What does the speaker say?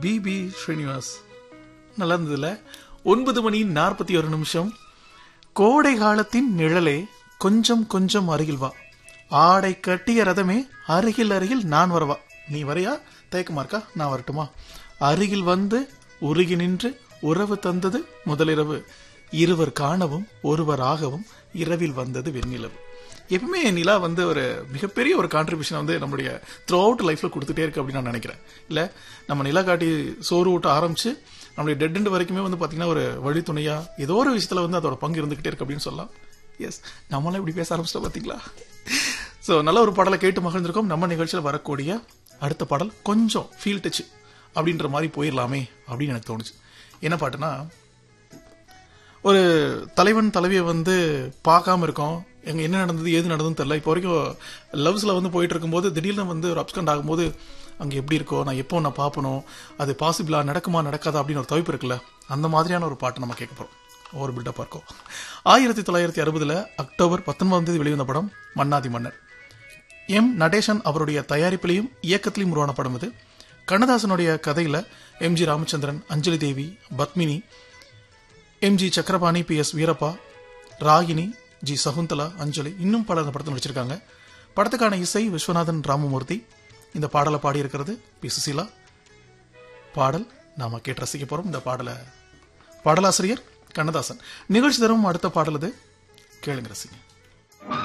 BP Srinivas நல்லா இருந்ததுல ஒன்பது மணி நாற்பத்தி ஒரு நிமிஷம் கோடை காலத்தின் நிழலே கொஞ்சம் கொஞ்சம் அருகில் வா ஆடை கட்டிய ரதமே அருகில் அருகில் நான் வரவா நீ வரையா தயக்கமா இருக்கா நான் வரட்டுமா அருகில் வந்து உருகி நின்று உறவு தந்தது முதலிரவு இருவர் காணவும் ஒருவர் ஆகவும் இரவில் வந்தது வெண்ணிலவு எப்பவுமே நிலா வந்து ஒரு மிகப்பெரிய ஒரு கான்ட்ரிபியூஷன் வந்து நம்மளுடைய த்ரூ அவுட் லைஃப்ல கொடுத்துட்டே இருக்கு அப்படின்னு நான் நினைக்கிறேன் இல்ல நம்ம நிலா காட்டி சோறு ஊட்ட ஆரம்பிச்சு நம்மளுடைய டெட் எண்ட் வரைக்குமே வந்து பாத்தீங்கன்னா ஒரு வழித்துணையா ஏதோ ஒரு விஷயத்துல வந்து அதோட பங்கு இருந்துகிட்டே இருக்கு அப்படின்னு சொல்லலாம் எஸ் நம்மளாம் இப்படி பேச ஆரம்பிச்சிட்டோம் பாத்தீங்களா சோ நல்ல ஒரு பாடலை கேட்டு மகிழ்ந்திருக்கோம் நம்ம நிகழ்ச்சியில வரக்கூடிய அடுத்த பாடல் கொஞ்சம் ஃபீல் டச் அப்படின்ற மாதிரி போயிடலாமே அப்படின்னு எனக்கு தோணுச்சு என்ன பாட்டுனா ஒரு தலைவன் தலைவியை வந்து பார்க்காம இருக்கோம் எங்க என்ன நடந்தது ஏது நடந்ததுன்னு தெரியல இப்போ வரைக்கும் லவ்ஸ்ல வந்து போயிட்டு இருக்கும்போது திடீர்னு வந்து ஒரு அப்ஸ்கண்ட் ஆகும்போது அங்க எப்படி இருக்கோ நான் எப்போ நான் பார்ப்பணும் அது பாசிபிளா நடக்குமா நடக்காதா அப்படின்னு ஒரு தவிப்பு இருக்குல்ல அந்த மாதிரியான ஒரு பாட்டு நம்ம கேட்க போறோம் ஒரு பில்டப்பா இருக்கும் ஆயிரத்தி தொள்ளாயிரத்தி அறுபதுல அக்டோபர் பத்தொன்பதாம் தேதி வெளிவந்த படம் மன்னாதி மன்னர் எம் நடேசன் அவருடைய தயாரிப்பிலையும் இயக்கத்திலையும் உருவான படம் இது கண்ணதாசனுடைய கதையில M G Ramachandran Anjali Devi Padmini M G Chakrapani P S Veerappa Ragini G Sakunthala Anjali இன்னும் பலர் இந்த படத்தில் நடிச்சிருக்காங்க படத்துக்கான இசை விஸ்வநாதன் ராமமூர்த்தி இந்த பாடலை பாடியிருக்கிறது பி சுசீலா பாடல் நாம கேட்டு ரசிக்க போறோம் இந்த பாடலை பாடலாசிரியர் கண்ணதாசன் நிகழ்ச்சி தரும் அடுத்த பாடல் இது கேளுங்க ரசிங்க